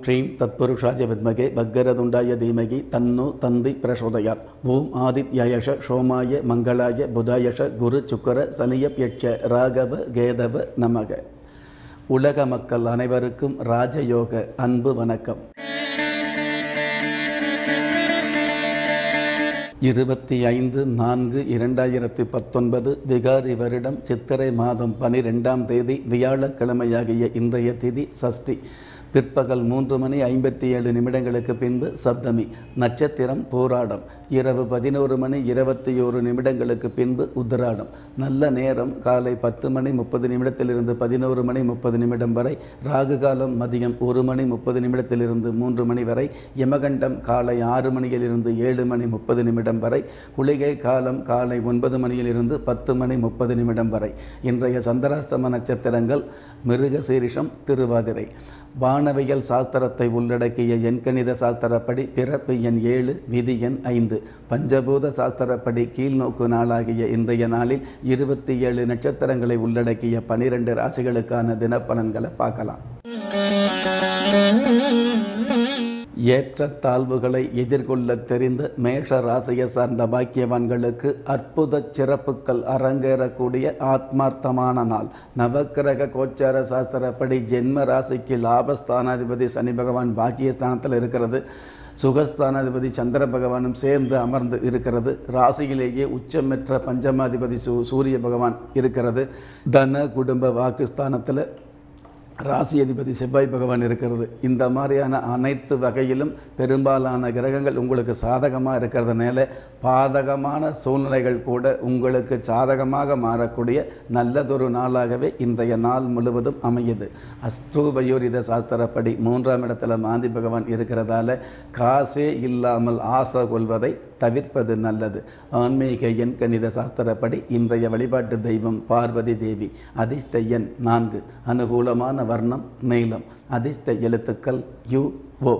cream தத்புருஷாய வித்மகே பக்கரதுண்டாய தீமகி தன்னு தந்தி பிரசோதயாத் ஓம் ஆதித்யயஷ சோமாய மங்களாய புதாயஷ குரு சுக்கர சனியப்யட்ச ராகவ கேதவ நமக உலக மக்கள் அனைவருக்கும் ராஜயோக அன்பு வணக்கம் இருபத்தி ஐந்து நான்கு இரண்டாயிரத்தி பத்தொன்பது விகாரி வருடம் சித்திரை மாதம் பனிரெண்டாம் தேதி வியாழக்கிழமையாகிய இன்றைய திதி சஷ்டி பிற்பகல் மூன்று மணி ஐம்பத்தி ஏழு நிமிடங்களுக்கு பின்பு சப்தமி நட்சத்திரம் போராடம் இரவு பதினோரு மணி இருபத்தி ஓரு நிமிடங்களுக்கு பின்பு உத்திராடம் நல்ல நேரம் காலை பத்து மணி முப்பது நிமிடத்திலிருந்து பதினோரு மணி முப்பது நிமிடம் வரை ராகு காலம் மதியம் ஒரு மணி முப்பது நிமிடத்திலிருந்து மூன்று மணி வரை யமகண்டம் காலை ஆறு மணியிலிருந்து ஏழு மணி முப்பது நிமிடம் வரை குளிகை காலம் காலை ஒன்பது மணியிலிருந்து பத்து மணி முப்பது நிமிடம் வரை இன்றைய சந்திராஷ்டம நட்சத்திரங்கள் மிருகசீரிஷம் திருவாதிரை வானவியல் சாஸ்திரத்தை உள்ளடக்கிய எண்கணித சாஸ்திரப்படி பிறப்பு எண் ஏழு விதி எண் ஐந்து பஞ்சபூத சாஸ்திரப்படி கீழ்நோக்கு நாளாகிய இன்றைய நாளில் இருபத்தி ஏழு நட்சத்திரங்களை உள்ளடக்கிய பனிரெண்டு ராசிகளுக்கான தினப்பலன்களை பார்க்கலாம் ஏற்றத்தாழ்வுகளை எதிர்கொள்ள தெரிந்த மேஷ ராசியை சார்ந்த பாக்கியவான்களுக்கு அற்புத சிறப்புகள் அரங்கேறக்கூடிய ஆத்மார்த்தமான நாள் நவக்கிரக கோச்சார சாஸ்திரப்படி ஜென்ம ராசிக்கு லாபஸ்தானாதிபதி சனி பகவான் பாக்கியஸ்தானத்தில் இருக்கிறது சுகஸ்தானாதிபதி சந்திர பகவானும் சேர்ந்து அமர்ந்து இருக்கிறது ராசியிலேயே உச்சமெற்ற பஞ்சமாதிபதி சூ சூரிய பகவான் இருக்கிறது தன குடும்ப வாக்குஸ்தானத்தில் ராசி அதிபதி செவ்வாய் பகவான் இருக்கிறது இந்த மாதிரியான அனைத்து வகையிலும் பெரும்பாலான கிரகங்கள் உங்களுக்கு சாதகமாக இருக்கிறதுனால பாதகமான சூழ்நிலைகள் கூட உங்களுக்கு சாதகமாக மாறக்கூடிய நல்லதொரு நாளாகவே இன்றைய நாள் முழுவதும் அமையுது அஸ்ட்ரோபயோரித சாஸ்திரப்படி மூன்றாம் இடத்துல மாந்தி பகவான் இருக்கிறதால காசே இல்லாமல் ஆசை கொள்வதை தவிர்ப்பது நல்லது ஆன்மீக எண் கணித சாஸ்திரப்படி இன்றைய வழிபாட்டு தெய்வம் பார்வதி தேவி அதிர்ஷ்ட எண் நான்கு அனுகூலமான வர்ணம் நீளம் அதிர்ஷ்ட எழுத்துக்கள் யு ஓ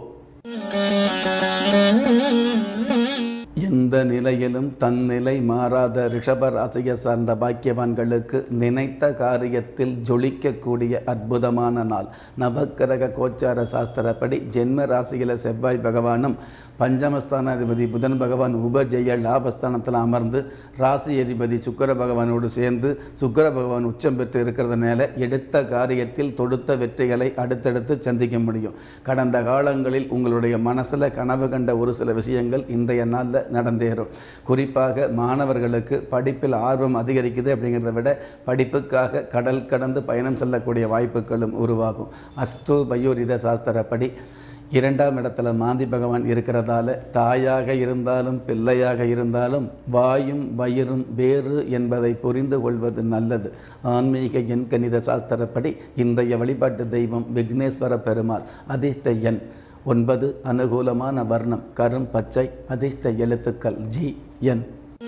எந்த நிலையிலும் தன் நிலை மாறாத ரிஷப ராசியை சார்ந்த பாக்கியவான்களுக்கு நினைத்த காரியத்தில் ஜொலிக்கக்கூடிய அற்புதமான நாள் நவக்கிரக கோச்சார சாஸ்திரப்படி ஜென்ம ராசியில் செவ்வாய் பகவானும் பஞ்சமஸ்தானாதிபதி புதன் பகவான் உபஜெய லாபஸ்தானத்தில் அமர்ந்து ராசி அதிபதி சுக்கர பகவானோடு சேர்ந்து சுக்கர பகவான் உச்சம் பெற்று இருக்கிறதுனால எடுத்த காரியத்தில் தொடுத்த வெற்றிகளை அடுத்தடுத்து சந்திக்க முடியும் கடந்த காலங்களில் உங்களுடைய மனசில் கனவு கண்ட ஒரு சில விஷயங்கள் இன்றைய நாளில் நடந்தேறும் குறிப்பாக மாணவர்களுக்கு படிப்பில் ஆர்வம் அதிகரிக்குது அப்படிங்கிறத விட படிப்புக்காக கடல் கடந்து பயணம் செல்லக்கூடிய வாய்ப்புகளும் உருவாகும் அஸ்ட்ரோ பயோரித சாஸ்திரப்படி இரண்டாம் இடத்துல மாந்தி பகவான் இருக்கிறதால தாயாக இருந்தாலும் பிள்ளையாக இருந்தாலும் வாயும் வயிறும் வேறு என்பதை புரிந்து கொள்வது நல்லது ஆன்மீக எண் கணித சாஸ்திரப்படி இன்றைய வழிபாட்டு தெய்வம் விக்னேஸ்வர பெருமாள் அதிர்ஷ்ட எண் ஒன்பது அனுகூலமான வர்ணம் கரும் பச்சை அதிர்ஷ்ட எழுத்துக்கள் ஜி என்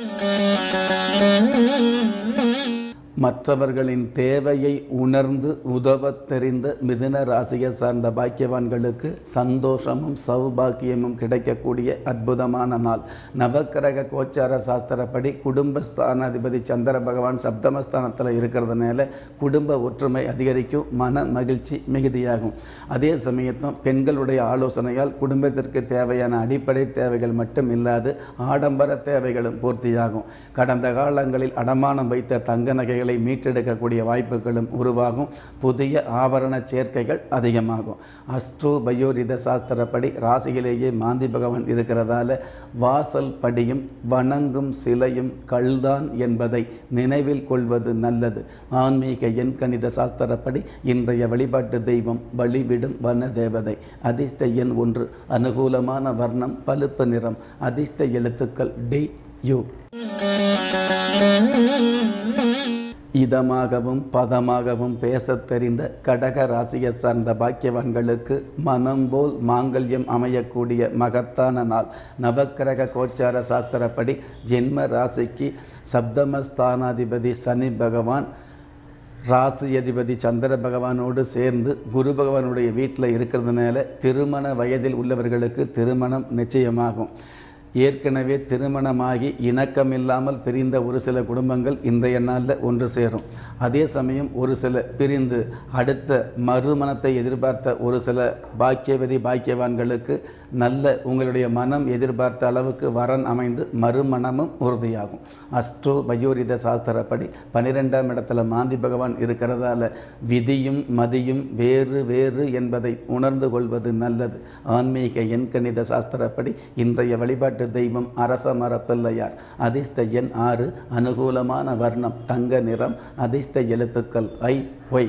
மற்றவர்களின் தேவையை உணர்ந்து உதவத் தெரிந்த மிதுன ராசியை சார்ந்த பாக்கியவான்களுக்கு சந்தோஷமும் சௌபாக்கியமும் கிடைக்கக்கூடிய அற்புதமான நாள் நவக்கிரக கோச்சார சாஸ்திரப்படி குடும்பஸ்தானாதிபதி சந்திர பகவான் சப்தமஸ்தானத்தில் இருக்கிறதுனால குடும்ப ஒற்றுமை அதிகரிக்கும் மன மகிழ்ச்சி மிகுதியாகும் அதே சமயத்தும் பெண்களுடைய ஆலோசனையால் குடும்பத்திற்கு தேவையான அடிப்படை தேவைகள் மட்டும் இல்லாது ஆடம்பர தேவைகளும் பூர்த்தியாகும் கடந்த காலங்களில் அடமானம் வைத்த தங்க நகைகள் நகைகளை மீட்டெடுக்கக்கூடிய வாய்ப்புகளும் உருவாகும் புதிய ஆபரண சேர்க்கைகள் அதிகமாகும் அஸ்ட்ரோ பயோரித சாஸ்திரப்படி ராசியிலேயே மாந்தி பகவான் இருக்கிறதால வாசல் படியும் வணங்கும் சிலையும் கல்தான் என்பதை நினைவில் கொள்வது நல்லது ஆன்மீக எண் கணித சாஸ்திரப்படி இன்றைய வழிபாட்டு தெய்வம் வழிவிடும் வன தேவதை அதிர்ஷ்ட எண் ஒன்று அனுகூலமான வர்ணம் பழுப்பு நிறம் அதிர்ஷ்ட எழுத்துக்கள் டி யு இதமாகவும் பதமாகவும் பேசத் தெரிந்த கடக ராசியை சார்ந்த பாக்கியவான்களுக்கு மனம் போல் மாங்கல்யம் அமையக்கூடிய மகத்தான நாள் நவக்கிரக கோச்சார சாஸ்திரப்படி ஜென்ம ராசிக்கு சப்தமஸ்தானாதிபதி சனி பகவான் ராசி அதிபதி சந்திர பகவானோடு சேர்ந்து குரு பகவானுடைய வீட்டில் இருக்கிறதுனால திருமண வயதில் உள்ளவர்களுக்கு திருமணம் நிச்சயமாகும் ஏற்கனவே திருமணமாகி இணக்கமில்லாமல் பிரிந்த ஒரு சில குடும்பங்கள் இன்றைய நாளில் ஒன்று சேரும் அதே சமயம் ஒரு சில பிரிந்து அடுத்த மறுமணத்தை எதிர்பார்த்த ஒரு சில பாக்கியவதி பாக்கியவான்களுக்கு நல்ல உங்களுடைய மனம் எதிர்பார்த்த அளவுக்கு வரன் அமைந்து மறுமணமும் உறுதியாகும் அஸ்ட்ரோ பயோரித சாஸ்திரப்படி பன்னிரெண்டாம் இடத்துல மாந்தி பகவான் இருக்கிறதால விதியும் மதியும் வேறு வேறு என்பதை உணர்ந்து கொள்வது நல்லது ஆன்மீக எண்கணித சாஸ்திரப்படி இன்றைய வழிபாட்டு தெய்வம் அரச மரப்பிள்ளையார் அதிர்ஷ்ட எண் ஆறு அனுகூலமான வர்ணம் தங்க நிறம் அதிர்ஷ்ட எழுத்துக்கள் ஐ ஒய்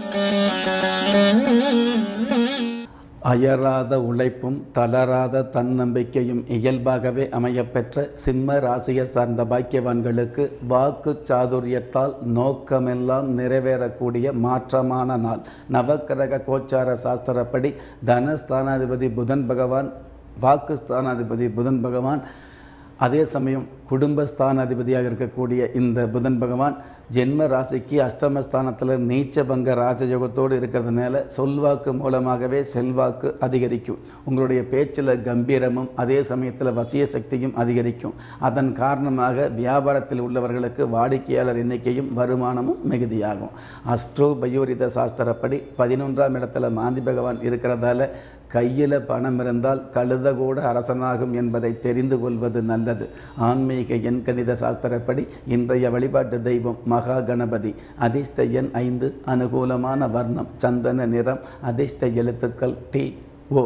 அயராத உழைப்பும் தளராத தன்னம்பிக்கையும் இயல்பாகவே அமையப்பெற்ற சிம்ம ராசியை சார்ந்த பாக்கியவான்களுக்கு வாக்கு சாதுரியத்தால் நோக்கமெல்லாம் நிறைவேறக்கூடிய மாற்றமான நாள் நவக்கிரக கோச்சார சாஸ்திரப்படி தனஸ்தானாதிபதி புதன் பகவான் வாக்கு ஸ்தானாதிபதி புதன் பகவான் அதே சமயம் குடும்பஸ்தானாதிபதியாக இருக்கக்கூடிய இந்த புதன் பகவான் ஜென்ம ராசிக்கு அஷ்டமஸ்தானத்தில் நீச்சபங்க ராஜயோகத்தோடு இருக்கிறதுனால சொல்வாக்கு மூலமாகவே செல்வாக்கு அதிகரிக்கும் உங்களுடைய பேச்சில் கம்பீரமும் அதே சமயத்தில் வசிய சக்தியும் அதிகரிக்கும் அதன் காரணமாக வியாபாரத்தில் உள்ளவர்களுக்கு வாடிக்கையாளர் எண்ணிக்கையும் வருமானமும் மிகுதியாகும் அஸ்ட்ரோ பயோரித சாஸ்திரப்படி பதினொன்றாம் இடத்துல மாந்தி பகவான் இருக்கிறதால கையில் பணம் இருந்தால் கழுத கூட அரசனாகும் என்பதை தெரிந்து கொள்வது நல்லது ஆன்மீக எண்கணித சாஸ்திரப்படி இன்றைய வழிபாட்டு தெய்வம் மகா கணபதி அதிர்ஷ்ட எண் ஐந்து அனுகூலமான வர்ணம் சந்தன நிறம் அதிர்ஷ்ட எழுத்துக்கள் டி ஓ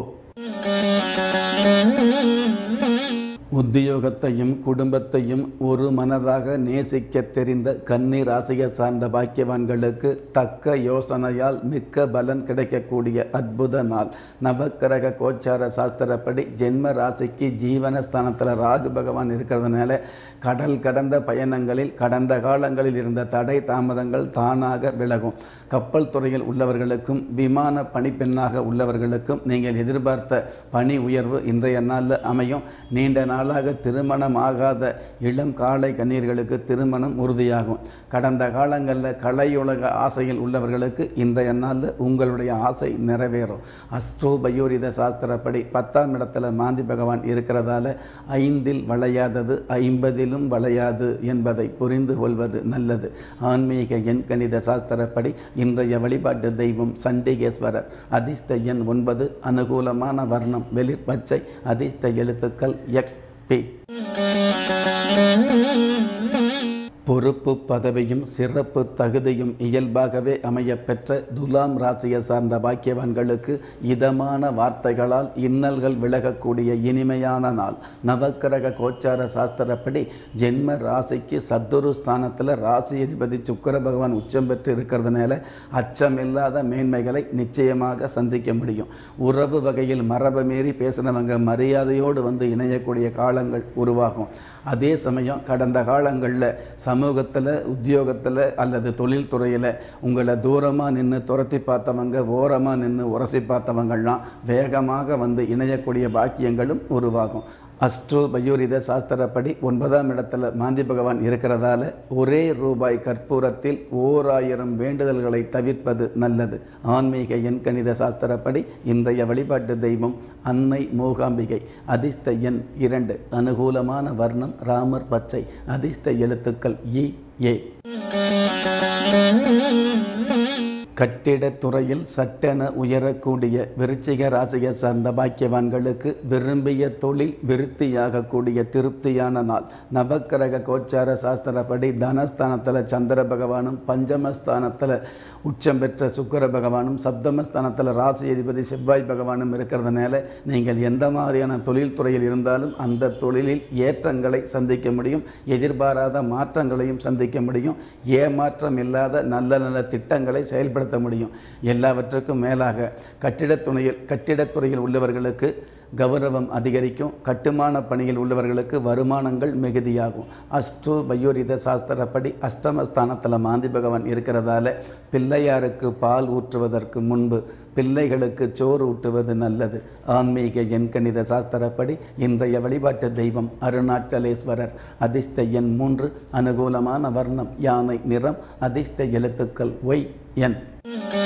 உத்தியோகத்தையும் குடும்பத்தையும் ஒரு மனதாக நேசிக்க தெரிந்த கன்னி ராசியை சார்ந்த பாக்கியவான்களுக்கு தக்க யோசனையால் மிக்க பலன் கிடைக்கக்கூடிய அற்புத நாள் நவக்கிரக கோச்சார சாஸ்திரப்படி ஜென்ம ராசிக்கு ஜீவனஸ்தானத்தில் ராகு பகவான் இருக்கிறதுனால கடல் கடந்த பயணங்களில் கடந்த காலங்களில் இருந்த தடை தாமதங்கள் தானாக விலகும் கப்பல் துறையில் உள்ளவர்களுக்கும் விமான பணிப்பெண்ணாக உள்ளவர்களுக்கும் நீங்கள் எதிர்பார்த்த பணி உயர்வு இன்றைய நாளில் அமையும் நீண்ட நாளாக திருமணம் ஆகாத இளம் காளை கண்ணீர்களுக்கு திருமணம் உறுதியாகும் கடந்த காலங்களில் கலையுலக ஆசையில் உள்ளவர்களுக்கு இன்றைய நாளில் உங்களுடைய ஆசை நிறைவேறும் அஸ்ட்ரோ பயோரித சாஸ்திரப்படி பத்தாம் இடத்துல மாந்தி பகவான் இருக்கிறதால ஐந்தில் வளையாதது ஐம்பதிலும் வளையாது என்பதை புரிந்து கொள்வது நல்லது ஆன்மீக எண்கணித சாஸ்திரப்படி இன்றைய வழிபாட்டு தெய்வம் சண்டிகேஸ்வரர் அதிர்ஷ்ட எண் ஒன்பது அனுகூலமான வர்ணம் வெளிர் பச்சை அதிர்ஷ்ட எழுத்துக்கள் எக்ஸ் பி பொறுப்பு பதவியும் சிறப்பு தகுதியும் இயல்பாகவே அமையப்பெற்ற துலாம் ராசியை சார்ந்த பாக்கியவான்களுக்கு இதமான வார்த்தைகளால் இன்னல்கள் விலகக்கூடிய இனிமையான நாள் நவக்கிரக கோச்சார சாஸ்திரப்படி ஜென்ம ராசிக்கு சத்துரு ஸ்தானத்தில் ராசி அதிபதி சுக்கர பகவான் உச்சம் பெற்று இருக்கிறதுனால அச்சமில்லாத மேன்மைகளை நிச்சயமாக சந்திக்க முடியும் உறவு வகையில் மரபு மீறி பேசினவங்க மரியாதையோடு வந்து இணையக்கூடிய காலங்கள் உருவாகும் அதே சமயம் கடந்த காலங்களில் சமூகத்தில் உத்தியோகத்தில் அல்லது தொழில்துறையில் உங்களை தூரமாக நின்று துரத்தி பார்த்தவங்க ஓரமாக நின்று உரசி பார்த்தவங்கள்லாம் வேகமாக வந்து இணையக்கூடிய பாக்கியங்களும் உருவாகும் அஸ்ட்ரோ பயோரித சாஸ்திரப்படி ஒன்பதாம் இடத்துல மாந்தி பகவான் இருக்கிறதால ஒரே ரூபாய் கற்பூரத்தில் ஓர் ஆயிரம் வேண்டுதல்களை தவிர்ப்பது நல்லது ஆன்மீக எண்கணித சாஸ்திரப்படி இன்றைய வழிபாட்டு தெய்வம் அன்னை மூகாம்பிகை அதிர்ஷ்ட எண் இரண்டு அனுகூலமான வர்ணம் ராமர் பச்சை அதிர்ஷ்ட எழுத்துக்கள் இ ஏ கட்டிடத் துறையில் சட்டென உயரக்கூடிய விருச்சிக ராசியை சார்ந்த பாக்கியவான்களுக்கு விரும்பிய தொழில் விருத்தியாகக்கூடிய திருப்தியான நாள் நவக்கிரக கோச்சார சாஸ்திரப்படி தனஸ்தானத்தில் சந்திர பகவானும் பஞ்சமஸ்தானத்தில் உச்சம் பெற்ற சுக்கர பகவானும் சப்தமஸ்தானத்தில் ராசி அதிபதி செவ்வாய் பகவானும் இருக்கிறதுனால நீங்கள் எந்த மாதிரியான தொழில் துறையில் இருந்தாலும் அந்த தொழிலில் ஏற்றங்களை சந்திக்க முடியும் எதிர்பாராத மாற்றங்களையும் சந்திக்க முடியும் ஏமாற்றம் இல்லாத நல்ல நல்ல திட்டங்களை செயல்படுத்த முடியும் எல்லாவற்றுக்கும் மேலாக கட்டிடத் துணையில் கட்டிடத்துறையில் உள்ளவர்களுக்கு கௌரவம் அதிகரிக்கும் கட்டுமான பணியில் உள்ளவர்களுக்கு வருமானங்கள் மிகுதியாகும் அஸ்ட்ரோ பயோரித சாஸ்திரப்படி அஷ்டமஸ்தானத்தில் மாந்தி பகவான் இருக்கிறதால பிள்ளையாருக்கு பால் ஊற்றுவதற்கு முன்பு பிள்ளைகளுக்கு சோறு ஊட்டுவது நல்லது ஆன்மீக எண்கணித சாஸ்திரப்படி இன்றைய வழிபாட்டு தெய்வம் அருணாச்சலேஸ்வரர் அதிர்ஷ்ட எண் மூன்று அனுகூலமான வர்ணம் யானை நிறம் அதிர்ஷ்ட எழுத்துக்கள் ஒய் என்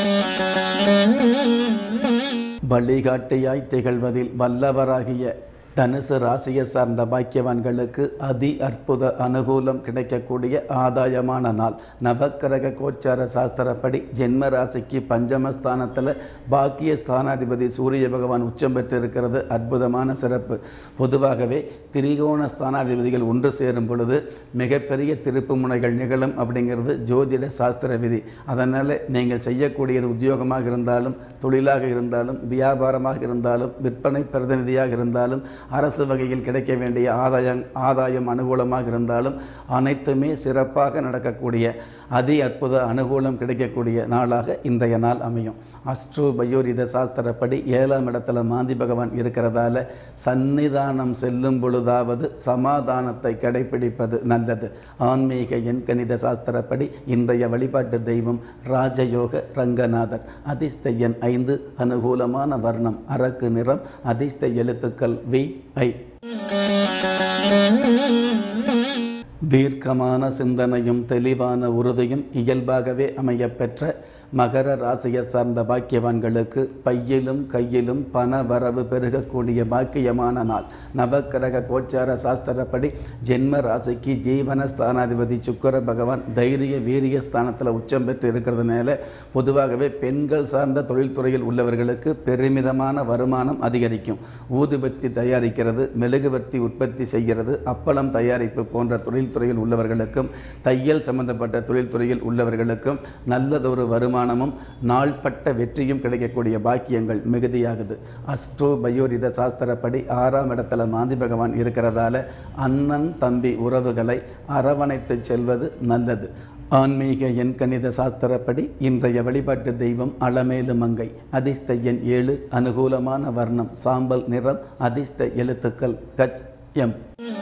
வழிகாட்டியாய் திகழ்வதில் வல்லவராகிய தனுசு ராசியை சார்ந்த பாக்கியவான்களுக்கு அதி அற்புத அனுகூலம் கிடைக்கக்கூடிய ஆதாயமான நாள் நவக்கிரக கோச்சார சாஸ்திரப்படி ஜென்ம ராசிக்கு பஞ்சமஸ்தானத்தில் பாக்கிய ஸ்தானாதிபதி சூரிய பகவான் உச்சம் பெற்று இருக்கிறது அற்புதமான சிறப்பு பொதுவாகவே திரிகோண ஸ்தானாதிபதிகள் ஒன்று சேரும் பொழுது மிகப்பெரிய திருப்பு முனைகள் நிகழும் அப்படிங்கிறது ஜோதிட சாஸ்திர விதி அதனால் நீங்கள் செய்யக்கூடியது உத்தியோகமாக இருந்தாலும் தொழிலாக இருந்தாலும் வியாபாரமாக இருந்தாலும் விற்பனை பிரதிநிதியாக இருந்தாலும் அரசு வகையில் கிடைக்க வேண்டிய ஆதாயம் ஆதாயம் அனுகூலமாக இருந்தாலும் அனைத்துமே சிறப்பாக நடக்கக்கூடிய அதி அற்புத அனுகூலம் கிடைக்கக்கூடிய நாளாக இன்றைய நாள் அமையும் அஸ்ட்ரோ பயோரித சாஸ்திரப்படி ஏழாம் இடத்துல மாந்தி பகவான் இருக்கிறதால சந்நிதானம் செல்லும் பொழுதாவது சமாதானத்தை கடைபிடிப்பது நல்லது ஆன்மீக எண்கணித சாஸ்திரப்படி இன்றைய வழிபாட்டு தெய்வம் ராஜயோக ரங்கநாதர் அதிர்ஷ்ட எண் ஐந்து அனுகூலமான வர்ணம் அரக்கு நிறம் அதிர்ஷ்ட எழுத்துக்கள் வி ஐ தீர்க்கமான சிந்தனையும் தெளிவான உறுதியும் இயல்பாகவே அமையப்பெற்ற மகர ராசியை சார்ந்த பாக்கியவான்களுக்கு பையிலும் கையிலும் பண வரவு பெருகக்கூடிய பாக்கியமான நாள் நவக்கிரக கோச்சார சாஸ்திரப்படி ஜென்ம ராசிக்கு ஜீவன ஸ்தானாதிபதி சுக்கர பகவான் தைரிய வீரிய ஸ்தானத்தில் உச்சம் பெற்று இருக்கிறதுனால பொதுவாகவே பெண்கள் சார்ந்த தொழில்துறையில் உள்ளவர்களுக்கு பெருமிதமான வருமானம் அதிகரிக்கும் ஊதுபத்தி தயாரிக்கிறது மெழுகுவர்த்தி உற்பத்தி செய்கிறது அப்பளம் தயாரிப்பு போன்ற தொழில்துறையில் உள்ளவர்களுக்கும் தையல் சம்பந்தப்பட்ட தொழில்துறையில் உள்ளவர்களுக்கும் நல்லதொரு வருமானமும் நாள்பட்ட வெற்றியும் கிடைக்கக்கூடிய பாக்கியங்கள் மிகுதியாகுது அஸ்ட்ரோ பயோரித சாஸ்திரப்படி ஆறாம் இடத்துல மாந்தி பகவான் இருக்கிறதால அண்ணன் தம்பி உறவுகளை அரவணைத்து செல்வது நல்லது ஆன்மீக எண் கணித சாஸ்திரப்படி இன்றைய வழிபாட்டு தெய்வம் அளமேலு மங்கை அதிர்ஷ்ட எண் ஏழு அனுகூலமான வர்ணம் சாம்பல் நிறம் அதிர்ஷ்ட எழுத்துக்கள் கச் எம்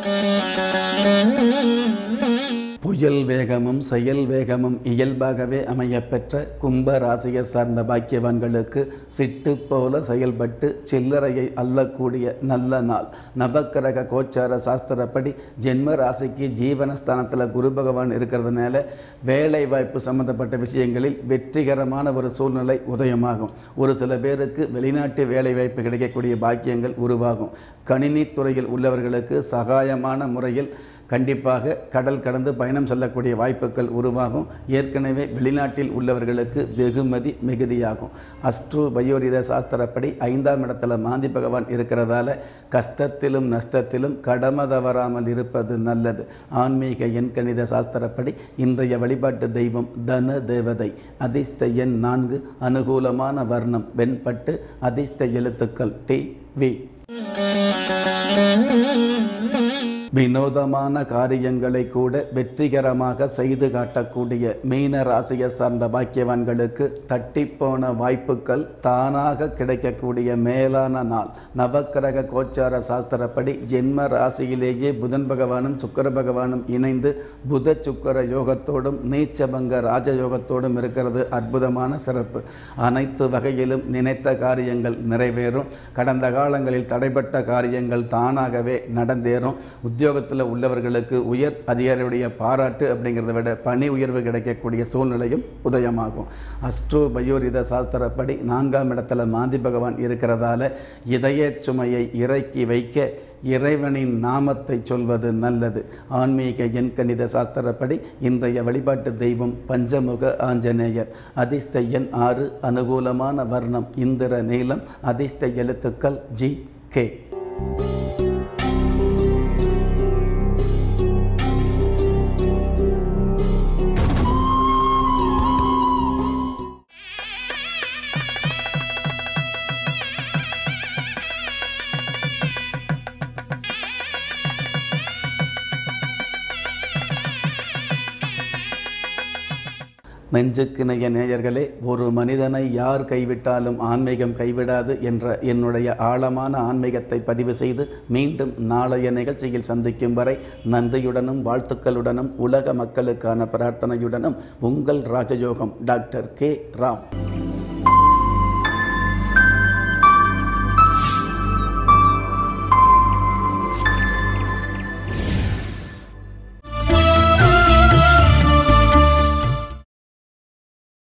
புயல் வேகமும் செயல் வேகமும் இயல்பாகவே அமையப்பெற்ற கும்ப ராசியை சார்ந்த பாக்கியவான்களுக்கு சிட்டு போல செயல்பட்டு சில்லறையை அள்ளக்கூடிய நல்ல நாள் நவக்கிரக கோச்சார சாஸ்திரப்படி ஜென்ம ராசிக்கு ஜீவனஸ்தானத்தில் குரு பகவான் இருக்கிறதுனால வேலை வாய்ப்பு சம்பந்தப்பட்ட விஷயங்களில் வெற்றிகரமான ஒரு சூழ்நிலை உதயமாகும் ஒரு சில பேருக்கு வெளிநாட்டு வேலை வாய்ப்பு கிடைக்கக்கூடிய பாக்கியங்கள் உருவாகும் கணினி துறையில் உள்ளவர்களுக்கு சகாயமான முறையில் கண்டிப்பாக கடல் கடந்து பயணம் செல்லக்கூடிய வாய்ப்புகள் உருவாகும் ஏற்கனவே வெளிநாட்டில் உள்ளவர்களுக்கு வெகுமதி மிகுதியாகும் அஸ்ட்ரோ பயோரித சாஸ்திரப்படி ஐந்தாம் இடத்துல மாந்தி பகவான் இருக்கிறதால கஷ்டத்திலும் நஷ்டத்திலும் கடமை தவறாமல் இருப்பது நல்லது ஆன்மீக எண்கணித சாஸ்திரப்படி இன்றைய வழிபாட்டு தெய்வம் தன தேவதை அதிர்ஷ்ட எண் நான்கு அனுகூலமான வர்ணம் வெண்பட்டு அதிர்ஷ்ட எழுத்துக்கள் டி வி வினோதமான காரியங்களை கூட வெற்றிகரமாக செய்து காட்டக்கூடிய மீன ராசியை சார்ந்த பாக்கியவான்களுக்கு தட்டிப்போன வாய்ப்புகள் தானாக கிடைக்கக்கூடிய மேலான நாள் நவக்கிரக கோச்சார சாஸ்திரப்படி ஜென்ம ராசியிலேயே புதன் பகவானும் சுக்கர பகவானும் இணைந்து புத சுக்கர யோகத்தோடும் நீச்சபங்க ராஜயோகத்தோடும் இருக்கிறது அற்புதமான சிறப்பு அனைத்து வகையிலும் நினைத்த காரியங்கள் நிறைவேறும் கடந்த காலங்களில் தடைப்பட்ட காரியங்கள் தானாகவே நடந்தேறும் உத்தியோகத்தில் உள்ளவர்களுக்கு உயர் அதிகாரியுடைய பாராட்டு அப்படிங்கிறத விட பணி உயர்வு கிடைக்கக்கூடிய சூழ்நிலையும் உதயமாகும் அஸ்ட்ரோ பயோரித சாஸ்திரப்படி நான்காம் இடத்துல மாந்தி பகவான் இருக்கிறதால இதய சுமையை இறக்கி வைக்க இறைவனின் நாமத்தை சொல்வது நல்லது ஆன்மீக எண்கணித சாஸ்திரப்படி இன்றைய வழிபாட்டு தெய்வம் பஞ்சமுக ஆஞ்சநேயர் அதிர்ஷ்ட எண் ஆறு அனுகூலமான வர்ணம் இந்திர நீளம் அதிர்ஷ்ட எழுத்துக்கள் ஜி கே நெஞ்சுக்கிணைய நேயர்களே ஒரு மனிதனை யார் கைவிட்டாலும் ஆன்மீகம் கைவிடாது என்ற என்னுடைய ஆழமான ஆன்மீகத்தை பதிவு செய்து மீண்டும் நாளைய நிகழ்ச்சியில் சந்திக்கும் வரை நன்றியுடனும் வாழ்த்துக்களுடனும் உலக மக்களுக்கான பிரார்த்தனையுடனும் உங்கள் ராஜயோகம் டாக்டர் கே ராம்